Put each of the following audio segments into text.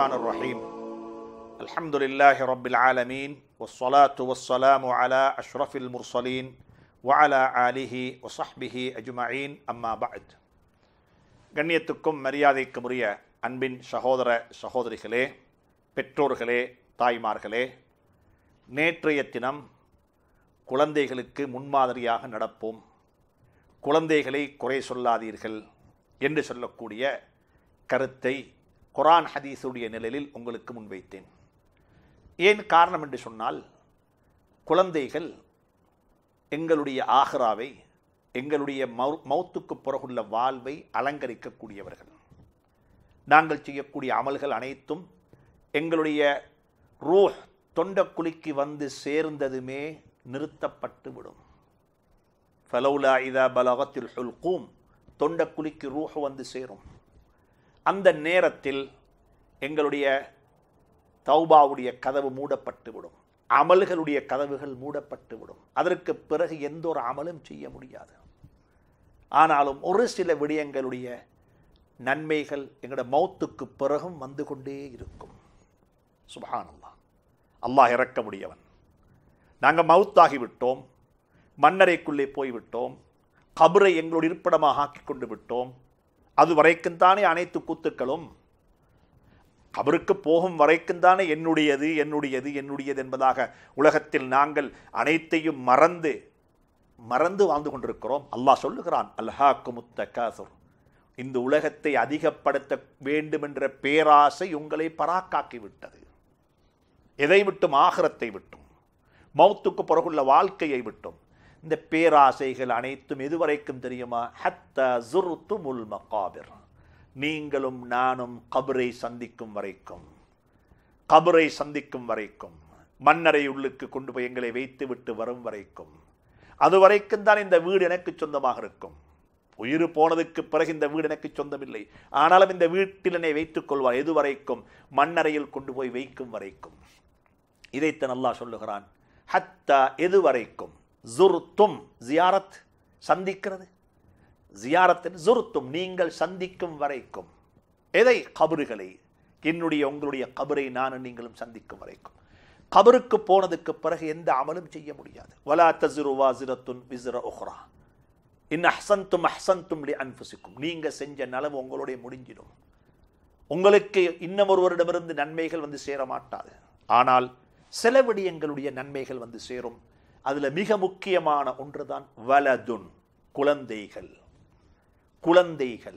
الرحمن الرحيم الحمد لله رب العالمين والصلاة والسلام على أشرف المرسلين وعلى آله وصحبه أجمعين أما بعد கண்ணியத்துக்கும் மரியாதைக்கும் உரிய அன்பின் சகோதர சகோதரிகளே பெற்றோர்களே தாய்மார்களே நேற்றைய தினம் குழந்தைகளுக்கு முன்மாதிரியாக நடப்போம் குழந்தைகளை குறை சொல்லாதீர்கள் என்று சொல்லக்கூடிய கருத்தை குரான் ஹதீஸுடைய நிழலில் உங்களுக்கு முன்வைத்தேன் ஏன் காரணம் என்று சொன்னால் குழந்தைகள் எங்களுடைய ஆஹ்ராவை எங்களுடைய மௌ மௌத்துக்கு பிறகுள்ள வாழ்வை அலங்கரிக்கக்கூடியவர்கள் நாங்கள் செய்யக்கூடிய அமல்கள் அனைத்தும் எங்களுடைய ரூஹ் தொண்டக்குழிக்கு வந்து சேர்ந்ததுமே நிறுத்தப்பட்டு விடும் ஃபலௌலா இதா பலகத்தில் ஹுல்கூம் தொண்டக்குழிக்கு ரூஹ் வந்து சேரும் அந்த நேரத்தில் எங்களுடைய தௌபாவுடைய கதவு மூடப்பட்டு விடும் அமல்களுடைய கதவுகள் மூடப்பட்டு விடும் அதற்கு பிறகு எந்த ஒரு அமலும் செய்ய முடியாது ஆனாலும் ஒரு சில விடயங்களுடைய நன்மைகள் எங்களோட மௌத்துக்கு பிறகும் வந்து கொண்டே இருக்கும் சுபஹானல்லா அல்லாஹ் இறக்க முடியவன் நாங்கள் மவுத்தாகிவிட்டோம் மன்னரைக்குள்ளே போய்விட்டோம் கபரை எங்களோட இருப்பிடமாக ஆக்கி கொண்டு விட்டோம் அது வரைக்கும் தானே அனைத்து கூத்துக்களும் கபருக்கு போகும் வரைக்கும் தானே என்னுடையது என்னுடையது என்னுடையது என்பதாக உலகத்தில் நாங்கள் அனைத்தையும் மறந்து மறந்து வாழ்ந்து கொண்டிருக்கிறோம் அல்லாஹ் சொல்லுகிறான் அல்ஹாக்கு முத்த காசுர் இந்த உலகத்தை அதிகப்படுத்த வேண்டும் என்ற பேராசை உங்களை பராக்காக்கி விட்டது எதை விட்டும் ஆகரத்தை விட்டும் மௌத்துக்கு பிறகுள்ள வாழ்க்கையை விட்டும் இந்த பேராசைகள் அனைத்தும் எதுவரைக்கும் தெரியுமா ஹத்த ஜுருத்து முல் மகாபிர் நீங்களும் நானும் கபரை சந்திக்கும் வரைக்கும் கபரை சந்திக்கும் வரைக்கும் மன்னரை உள்ளுக்கு கொண்டு போய் எங்களை வைத்து விட்டு வரும் வரைக்கும் அது வரைக்கும் தான் இந்த வீடு எனக்கு சொந்தமாக இருக்கும் உயிர் போனதுக்கு பிறகு இந்த வீடு எனக்கு சொந்தமில்லை ஆனாலும் இந்த வீட்டில் என்னை வைத்துக் கொள்வார் எது வரைக்கும் மண்ணறையில் கொண்டு போய் வைக்கும் வரைக்கும் இதைத்தான் அல்லாஹ் சொல்லுகிறான் ஹத்தா எது வரைக்கும் ஜுருத்தும் ஜியாரத் சந்திக்கிறது ஜியாரத்தின் ஜுருத்தும் நீங்கள் சந்திக்கும் வரைக்கும் எதை கபறுகளை என்னுடைய உங்களுடைய கபரை நானும் நீங்களும் சந்திக்கும் வரைக்கும் கபருக்கு போனதுக்கு பிறகு எந்த அமலும் செய்ய முடியாது வலா தசிரு வாசிரத்துன் விசிற உஹ்ரா இன் அஹ்சந்தும் அஹ்சந்தும் லி அன்புசிக்கும் நீங்க செஞ்ச நலவு உங்களுடைய முடிஞ்சிடும் உங்களுக்கு இன்னும் ஒருவரிடமிருந்து நன்மைகள் வந்து சேர மாட்டாது ஆனால் சில விடயங்களுடைய நன்மைகள் வந்து சேரும் அதுல மிக முக்கியமான ஒன்றுதான் வலதுன் குழந்தைகள் குழந்தைகள்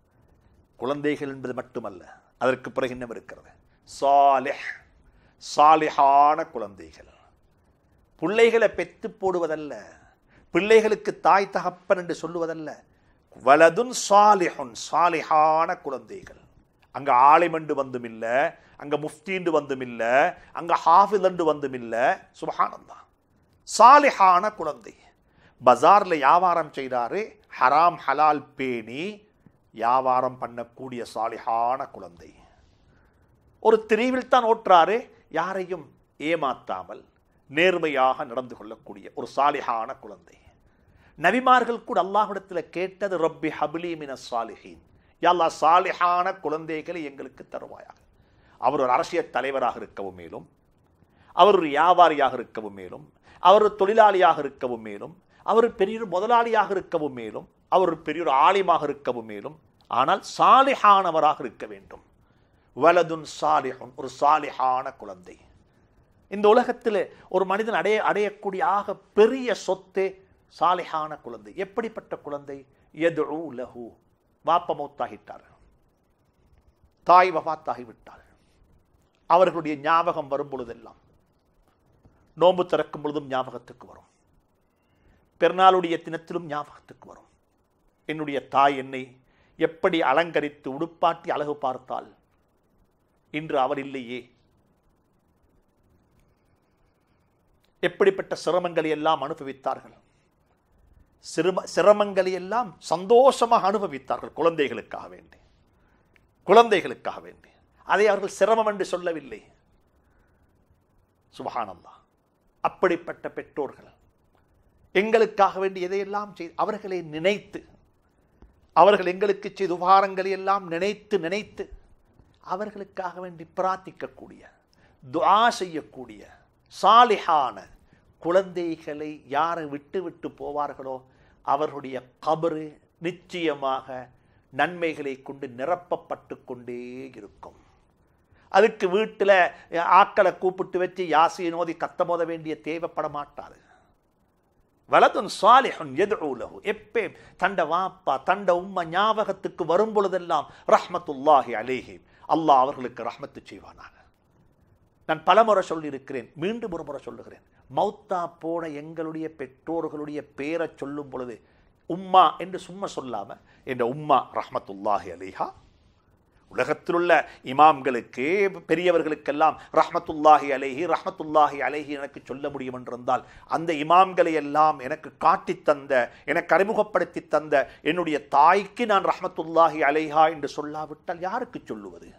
குழந்தைகள் என்பது மட்டுமல்ல அதற்கு பிறகு இன்னும் இருக்கிறது சாலிஹ் சாலிஹான குழந்தைகள் பிள்ளைகளை பெத்து போடுவதல்ல பிள்ளைகளுக்கு தாய் தகப்பன் என்று சொல்லுவதல்ல வலதுன் சாலிஹுன் சாலிஹான குழந்தைகள் அங்க ஆலிமண்டு வந்தும் இல்ல அங்க முஃப்தீண்டு வந்தும் இல்ல அங்க ஹாஃபிதண்டு வந்தும் இல்ல சுபஹானந்தா சாலிஹான குழந்தை பஜார்ல வியாபாரம் செய்கிறாரு ஹராம் ஹலால் பேணி வியாபாரம் பண்ணக்கூடிய சாலிஹான குழந்தை ஒரு திரிவில் தான் ஓட்டுறாரு யாரையும் ஏமாத்தாமல் நேர்மையாக நடந்து கொள்ளக்கூடிய ஒரு சாலிஹான குழந்தை நபிமார்கள் கூட அல்லாஹிடத்தில் கேட்டது ரப்பி ஹபிலி மின சாலிஹீன் யாழ்லா சாலிஹான குழந்தைகளை எங்களுக்கு தருவாயாக அவர் ஒரு அரசியல் தலைவராக இருக்கவும் மேலும் அவர் ஒரு வியாபாரியாக இருக்கவும் மேலும் அவர் ஒரு தொழிலாளியாக இருக்கவும் மேலும் அவர் பெரிய முதலாளியாக இருக்கவும் மேலும் அவர் பெரிய ஒரு ஆலிமாக இருக்கவும் மேலும் ஆனால் சாலிஹானவராக இருக்க வேண்டும் வலதுன் சாலிஹுன் ஒரு சாலிஹான குழந்தை இந்த உலகத்தில் ஒரு மனிதன் அடைய அடையக்கூடிய ஆக பெரிய சொத்து சாலிஹான குழந்தை எப்படிப்பட்ட குழந்தை எது லஹு வாப்ப மௌத்தாகிட்டார் தாய் வபாத்தாகிவிட்டாள் அவர்களுடைய ஞாபகம் வரும் பொழுதெல்லாம் நோன்பு திறக்கும் பொழுதும் ஞாபகத்துக்கு வரும் பெருநாளுடைய தினத்திலும் ஞாபகத்துக்கு வரும் என்னுடைய தாய் என்னை எப்படி அலங்கரித்து உடுப்பாட்டி அழகு பார்த்தால் இன்று அவர் இல்லையே எப்படிப்பட்ட சிரமங்களை எல்லாம் அனுபவித்தார்கள் சிரம சிரமங்களை எல்லாம் சந்தோஷமாக அனுபவித்தார்கள் குழந்தைகளுக்காக வேண்டி குழந்தைகளுக்காக வேண்டி அதை அவர்கள் சிரமம் என்று சொல்லவில்லை சுபஹானல்லா அப்படிப்பட்ட பெற்றோர்கள் எங்களுக்காக வேண்டி எதையெல்லாம் செய் அவர்களை நினைத்து அவர்கள் எங்களுக்கு செய்த உபகாரங்களை எல்லாம் நினைத்து நினைத்து அவர்களுக்காக வேண்டி பிரார்த்திக்கக்கூடிய துஆ செய்யக்கூடிய சாலிஹான குழந்தைகளை யாரை விட்டு விட்டு போவார்களோ அவர்களுடைய கபரு நிச்சயமாக நன்மைகளை கொண்டு நிரப்பப்பட்டு கொண்டே இருக்கும் அதுக்கு வீட்டில் ஆட்களை கூப்பிட்டு வச்சு யாசியை நோதி கத்தமோத வேண்டிய தேவைப்பட மாட்டாது வலதுன் சாலிஹுன் எதுலகு எப்பே தண்ட வாப்பா தண்ட உம்மா ஞாபகத்துக்கு வரும் பொழுதெல்லாம் ரஹ்மத்துல்லாஹி அலேஹி அல்லாஹ் அவர்களுக்கு ரஹ்மத்து செய்வானாக நான் பலமுறை சொல்லியிருக்கிறேன் மீண்டும் ஒரு முறை சொல்லுகிறேன் மௌத்தா போன எங்களுடைய பெற்றோர்களுடைய பேரை சொல்லும் பொழுது உம்மா என்று சும்மா சொல்லாம என்ற உம்மா ரஹ்மத்துல்லாஹி அலிஹா உலகத்திலுள்ள இமாம்களுக்கு பெரியவர்களுக்கெல்லாம் ரஹ்மத்துல்லாஹி அலைஹி ரஹ்மத்துல்லாஹி அலைஹி எனக்கு சொல்ல முடியும் என்றிருந்தால் அந்த இமாம்களை எல்லாம் எனக்கு காட்டித் தந்த எனக்கு அறிமுகப்படுத்தி தந்த என்னுடைய தாய்க்கு நான் ரஹ்மத்துல்லாஹி அலைஹா என்று சொல்லாவிட்டால் யாருக்கு சொல்லுவது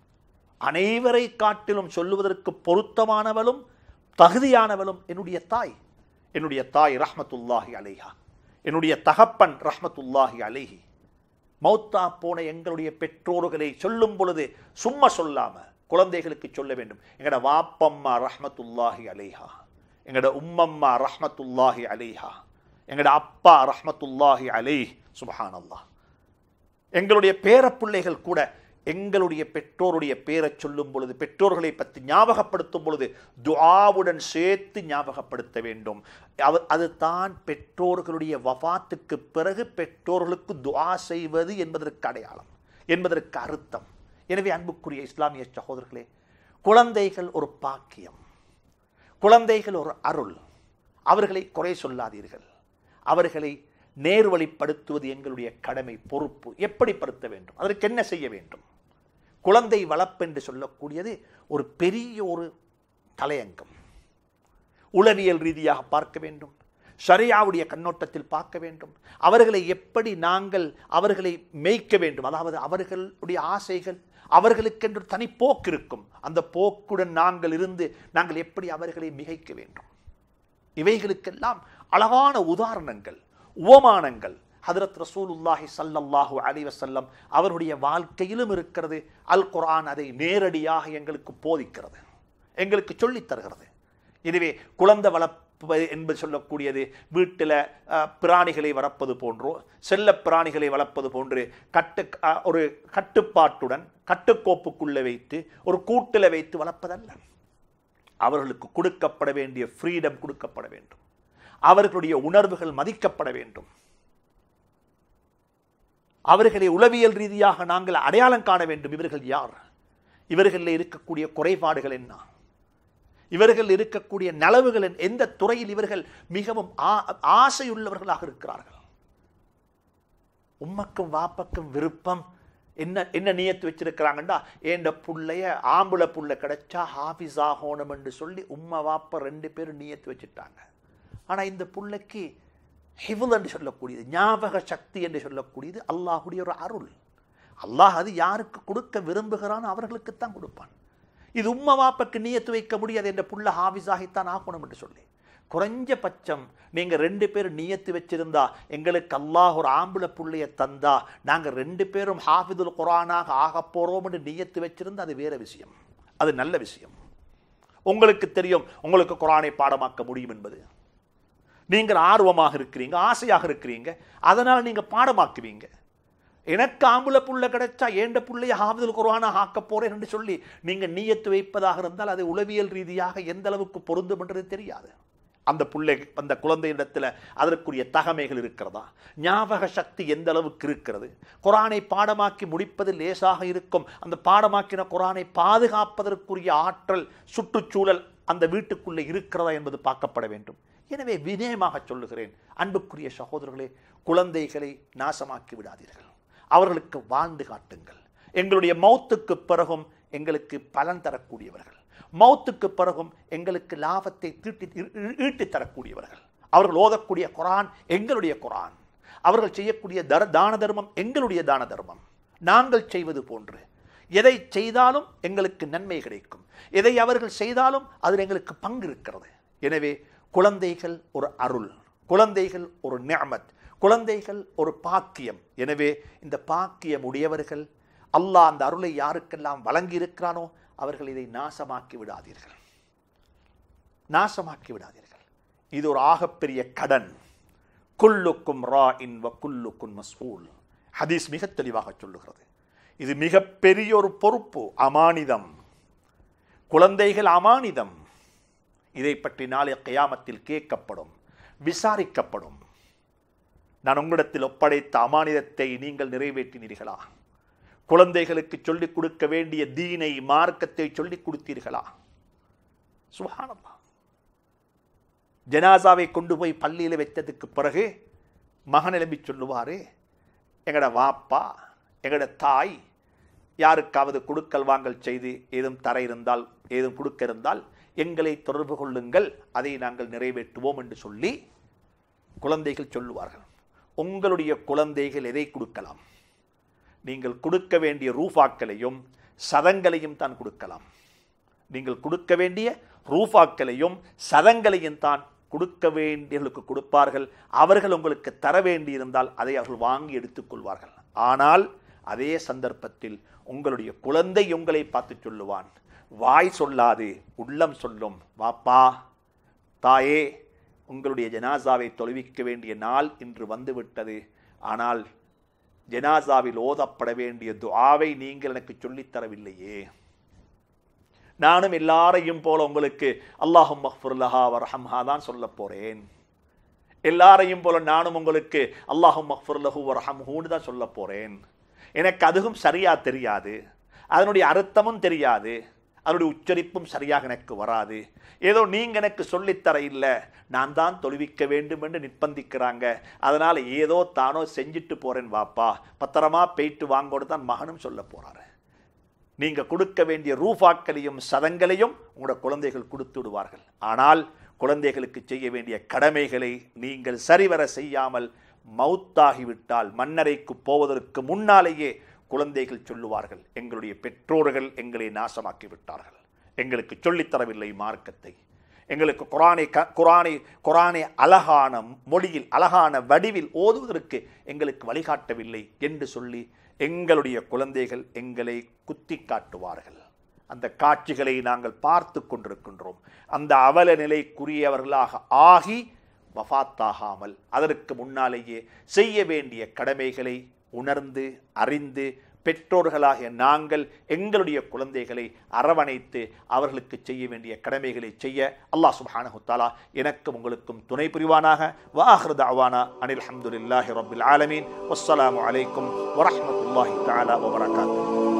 அனைவரை காட்டிலும் சொல்லுவதற்கு பொருத்தமானவளும் தகுதியானவளும் என்னுடைய தாய் என்னுடைய தாய் ரஹ்மத்துல்லாஹி அலைஹா என்னுடைய தகப்பன் ரஹ்மத்துல்லாஹி அலைஹி மௌத்தா போன எங்களுடைய பெற்றோர்களை சொல்லும் பொழுது சும்மா சொல்லாம குழந்தைகளுக்கு சொல்ல வேண்டும் எங்கட வாப்பம்மா ரஹ்மத்துல்லாஹி அலைஹா எங்கட உம்மம்மா ரஹ்மத்துல்லாஹி அலைஹா எங்கட அப்பா ரஹ்மத்துல்லாஹி அலைஹ் சுபஹானல்லாஹ் எங்களுடைய பேரப்பிள்ளைகள் கூட எங்களுடைய பெற்றோருடைய பேரை சொல்லும் பொழுது பெற்றோர்களை பற்றி ஞாபகப்படுத்தும் பொழுது துஆவுடன் சேர்த்து ஞாபகப்படுத்த வேண்டும் அவ அது தான் பெற்றோர்களுடைய வஃபாத்துக்கு பிறகு பெற்றோர்களுக்கு துஆ செய்வது என்பதற்கு அடையாளம் என்பதற்கு அர்த்தம் எனவே அன்புக்குரிய இஸ்லாமிய சகோதரர்களே குழந்தைகள் ஒரு பாக்கியம் குழந்தைகள் ஒரு அருள் அவர்களை குறை சொல்லாதீர்கள் அவர்களை நேர்வழிப்படுத்துவது எங்களுடைய கடமை பொறுப்பு எப்படி படுத்த வேண்டும் அதற்கு என்ன செய்ய வேண்டும் குழந்தை வளர்ப்பு என்று சொல்லக்கூடியது ஒரு பெரிய ஒரு தலையங்கம் உளவியல் ரீதியாக பார்க்க வேண்டும் ஷரியாவுடைய கண்ணோட்டத்தில் பார்க்க வேண்டும் அவர்களை எப்படி நாங்கள் அவர்களை மேய்க்க வேண்டும் அதாவது அவர்களுடைய ஆசைகள் அவர்களுக்கென்று தனி போக்கு இருக்கும் அந்த போக்குடன் நாங்கள் இருந்து நாங்கள் எப்படி அவர்களை மிகைக்க வேண்டும் இவைகளுக்கெல்லாம் அழகான உதாரணங்கள் உவமானங்கள் ஹதரத் ரசூலுல்லாஹி சல்லல்லாஹு அலி வசல்லம் அவருடைய வாழ்க்கையிலும் இருக்கிறது அல் குர்ஆன் அதை நேரடியாக எங்களுக்கு போதிக்கிறது எங்களுக்கு சொல்லித் தருகிறது எனவே குழந்தை வளர்ப்பு என்பது சொல்லக்கூடியது வீட்டில் பிராணிகளை வளர்ப்பது போன்றோ செல்ல பிராணிகளை வளர்ப்பது போன்று கட்டு அஹ், ஒரு கட்டுப்பாட்டுடன் கட்டுக்கோப்புக்குள்ளே வைத்து ஒரு கூட்டில் வைத்து வளர்ப்பதல்ல அவர்களுக்கு கொடுக்கப்பட வேண்டிய ஃப்ரீடம் கொடுக்கப்பட வேண்டும் அவர்களுடைய உணர்வுகள் மதிக்கப்பட வேண்டும் அவர்களை உளவியல் ரீதியாக நாங்கள் அடையாளம் காண வேண்டும் இவர்கள் யார் இவர்களில் இருக்கக்கூடிய குறைபாடுகள் என்ன இவர்கள் இருக்கக்கூடிய நலவுகள் என்ன? எந்த துறையில் இவர்கள் மிகவும் ஆ- ஆசையுள்ளவர்களாக இருக்கிறார்கள் உம்மக்கும் வாப்பக்கும் விருப்பம் என்ன என்ன நியத்து வச்சிருக்கிறாங்கண்டா ஏண்ட புள்ளைய ஆம்புல புள்ள கிடைச்சா ஹாஃபிஸ் ஆகணும் என்று சொல்லி உம்மா வாப்ப ரெண்டு பேரும் நியத்து வச்சுட்டாங்க ஆனா இந்த புள்ளைக்கு ஹிவுல் என்று சொல்லக்கூடியது ஞாபக சக்தி என்று சொல்லக்கூடியது அல்லாஹுடைய ஒரு அருள் அல்லாஹ் அது யாருக்கு கொடுக்க விரும்புகிறானோ அவர்களுக்குத்தான் கொடுப்பான் இது உம்மா வாப்பக்கு நியத்து வைக்க முடியாது என்ற புள்ள ஹாஃபிஸாகித்தான் ஆகணும் என்று சொல்லி குறைஞ்சபட்சம் நீங்க ரெண்டு பேரும் நியத்து வச்சிருந்தா எங்களுக்கு அல்லாஹ் ஒரு ஆம்புல புள்ளைய தந்தா நாங்க ரெண்டு பேரும் ஹாஃபிதுல் குரானாக ஆக போறோம் என்று நியத்து வச்சிருந்தா அது வேற விஷயம் அது நல்ல விஷயம் உங்களுக்கு தெரியும் உங்களுக்கு குரானை பாடமாக்க முடியும் என்பது நீங்கள் ஆர்வமாக இருக்கிறீங்க ஆசையாக இருக்கிறீங்க அதனால் நீங்க பாடமாக்குவீங்க எனக்கு ஆம்புல புள்ள கிடைச்சா ஏண்ட புள்ளைய ஹாஃபிதுல் குர்ஆனா ஆக்க போறேன் என்று சொல்லி நீங்க நியத்து வைப்பதாக இருந்தால் அது உளவியல் ரீதியாக எந்த அளவுக்கு பொருந்தும் என்றது தெரியாது அந்த புள்ளை அந்த குழந்தையிடத்தில் அதற்குரிய தகமைகள் இருக்கிறதா ஞாபக சக்தி எந்த அளவுக்கு இருக்கிறது குரானை பாடமாக்கி முடிப்பது லேசாக இருக்கும் அந்த பாடமாக்கின குரானை பாதுகாப்பதற்குரிய ஆற்றல் சுற்றுச்சூழல் அந்த வீட்டுக்குள்ளே இருக்கிறதா என்பது பார்க்கப்பட வேண்டும் எனவே வினயமாக சொல்லுகிறேன் அன்புக்குரிய சகோதரர்களே குழந்தைகளை நாசமாக்கி விடாதீர்கள் அவர்களுக்கு வாழ்ந்து காட்டுங்கள் எங்களுடைய மௌத்துக்கு பிறகும் எங்களுக்கு பலன் தரக்கூடியவர்கள் மௌத்துக்கு பிறகும் எங்களுக்கு லாபத்தை தீட்டி ஈட்டித் தரக்கூடியவர்கள் அவர்கள் ஓதக்கூடிய குரான் எங்களுடைய குரான் அவர்கள் செய்யக்கூடிய தர தான தர்மம் எங்களுடைய தான தர்மம் நாங்கள் செய்வது போன்று எதை செய்தாலும் எங்களுக்கு நன்மை கிடைக்கும் எதை அவர்கள் செய்தாலும் அதில் எங்களுக்கு பங்கு இருக்கிறது எனவே குழந்தைகள் ஒரு அருள் குழந்தைகள் ஒரு நியமத் குழந்தைகள் ஒரு பாக்கியம் எனவே இந்த பாக்கியம் உடையவர்கள் அல்லாஹ் அந்த அருளை யாருக்கெல்லாம் வழங்கி இருக்கிறானோ அவர்கள் இதை நாசமாக்கி விடாதீர்கள் நாசமாக்கி விடாதீர்கள் இது ஒரு ஆகப்பெரிய கடன் குல்லுக்கும் ரா இன் வ குல்லுக்கும் மஸ்ஊல் ஹதீஸ் மிக தெளிவாக சொல்லுகிறது இது மிகப்பெரிய ஒரு பொறுப்பு அமானிதம் குழந்தைகள் அமானிதம் இதை பற்றி நாளை கியாமத்தில் கேட்கப்படும் விசாரிக்கப்படும் நான் உங்களிடத்தில் ஒப்படைத்த அமானிதத்தை நீங்கள் நிறைவேற்றினீர்களா குழந்தைகளுக்கு சொல்லிக் கொடுக்க வேண்டிய தீனை மார்க்கத்தை சொல்லிக் கொடுத்தீர்களா சுகானமா ஜனாசாவை கொண்டு போய் பள்ளியில் வைத்ததுக்கு பிறகு மகன் எழுப்பி சொல்லுவாரு எங்கட வாப்பா எங்கட தாய் யாருக்காவது கொடுக்கல் வாங்கல் செய்து ஏதும் தர இருந்தால் ஏதும் கொடுக்க இருந்தால் எங்களை தொடர்பு கொள்ளுங்கள் அதை நாங்கள் நிறைவேற்றுவோம் என்று சொல்லி குழந்தைகள் சொல்லுவார்கள் உங்களுடைய குழந்தைகள் எதை கொடுக்கலாம் நீங்கள் கொடுக்க வேண்டிய ரூஃபாக்களையும் சதங்களையும் தான் கொடுக்கலாம் நீங்கள் கொடுக்க வேண்டிய ரூஃபாக்களையும் சதங்களையும் தான் கொடுக்க வேண்டியவர்களுக்கு கொடுப்பார்கள் அவர்கள் உங்களுக்கு தர வேண்டியிருந்தால் அதை அவர்கள் வாங்கி எடுத்துக்கொள்வார்கள் ஆனால் அதே சந்தர்ப்பத்தில் உங்களுடைய குழந்தை உங்களை பார்த்து சொல்லுவான் வாய் சொல்லாது உள்ளம் சொல்லும் வாப்பா தாயே உங்களுடைய ஜனாசாவை தொழுவிக்க வேண்டிய நாள் இன்று வந்துவிட்டது ஆனால் ஜனாசாவில் ஓதப்பட வேண்டிய துஆவை நீங்கள் எனக்கு சொல்லித் தரவில்லையே நானும் எல்லாரையும் போல உங்களுக்கு அல்லாஹும் மஹ்ஃபுர்லஹா வரஹம்ஹா தான் சொல்ல போறேன் எல்லாரையும் போல நானும் உங்களுக்கு அல்லாஹும் மஹ்ஃபுர்லஹு வரஹம்ஹூன்னு தான் சொல்ல போறேன் எனக்கு அதுவும் சரியா தெரியாது அதனுடைய அர்த்தமும் தெரியாது அதனுடைய உச்சரிப்பும் சரியாக எனக்கு வராது ஏதோ நீங்க எனக்கு சொல்லித்தர இல்லை நான் தான் தொழுவிக்க வேண்டும் என்று நிர்பந்திக்கிறாங்க அதனால ஏதோ தானோ செஞ்சுட்டு போறேன் வாப்பா பத்திரமா போயிட்டு வாங்கோடு தான் மகனும் சொல்ல போறாரு நீங்க கொடுக்க வேண்டிய ரூபாக்களையும் சதங்களையும் உங்களோட குழந்தைகள் கொடுத்து விடுவார்கள் ஆனால் குழந்தைகளுக்கு செய்ய வேண்டிய கடமைகளை நீங்கள் சரிவர செய்யாமல் மவுத்தாகிவிட்டால் மன்னரைக்கு போவதற்கு முன்னாலேயே குழந்தைகள் சொல்லுவார்கள் எங்களுடைய பெற்றோர்கள் எங்களை நாசமாக்கி விட்டார்கள் எங்களுக்கு சொல்லித்தரவில்லை மார்க்கத்தை எங்களுக்கு குரானை க குரானை குரானை அழகான மொழியில் அழகான வடிவில் ஓதுவதற்கு எங்களுக்கு வழிகாட்டவில்லை என்று சொல்லி எங்களுடைய குழந்தைகள் எங்களை குத்தி காட்டுவார்கள் அந்த காட்சிகளை நாங்கள் பார்த்து கொண்டிருக்கின்றோம் அந்த அவல நிலைக்குரியவர்களாக ஆகி வஃத்தாகாமல் அதற்கு முன்னாலேயே செய்ய வேண்டிய கடமைகளை உணர்ந்து அறிந்து பெற்றோர்களாகிய நாங்கள் எங்களுடைய குழந்தைகளை அரவணைத்து அவர்களுக்கு செய்ய வேண்டிய கடமைகளை செய்ய அல்லாஹ் சுப்ஹானஹு தஆலா எனக்கும் உங்களுக்கும் துணை புரிவானாக வாஹிரு தஅவானா அனில் ஹம்துலில்லாஹி ரப்பில் ஆலமீன் வஸ்ஸலாமு அலைக்கும் வரஹ்மத்துல்லாஹி தஆலா வபரகாத்துஹு